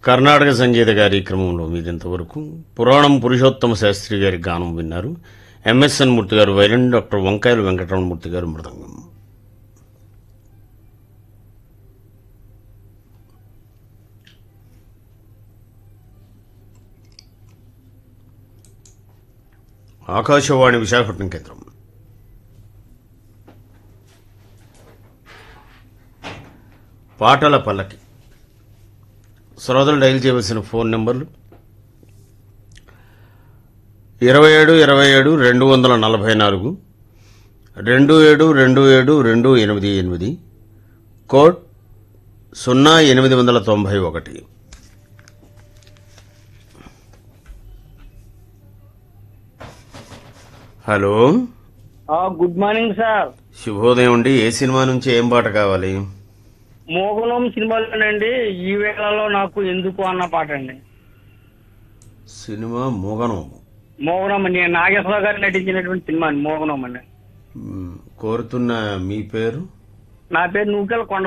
కర్ణాటక సంగీత కార్యక్రమంలో మీదింతవరకు పురాణం పురుషోత్తమ శాస్త్రి గారి గానం విన్నారు ఎంఎస్ఎన్ మూర్తి గారు వైరన్ డాక్టర్ వంకాయల వెంకటరమణమూర్తి గారు మృదంగం ఆకాశవాణి విశాఖపట్నం కేంద్రం పాటల పల్లకి శ్రోతలు డైల్ చేయవలసిన ఫోన్ నెంబర్లు ఇరవై ఏడు ఇరవై ఏడు రెండు వందల నలభై నాలుగు రెండు ఏడు రెండు ఏడు రెండు ఎనిమిది ఎనిమిది కోడ్ సున్నా ఎనిమిది వందల తొంభై ఒకటి హలో గుడ్ మార్నింగ్ సార్ శుభోదయం అండి ఏ సినిమా నుంచి ఏం పాట కావాలి మోగనం సినిమాలోనండి ఈ వేళలో నాకు ఎందుకు అన్న పాట అండి సినిమా మోగనం మోగనం అండి నాగేశ్వరరావు గారు నటించినటువంటి సినిమా అండి మోగనం అండి మ్, కోరుతున్న మీ పేరు నా పేరు నూకెల కొండ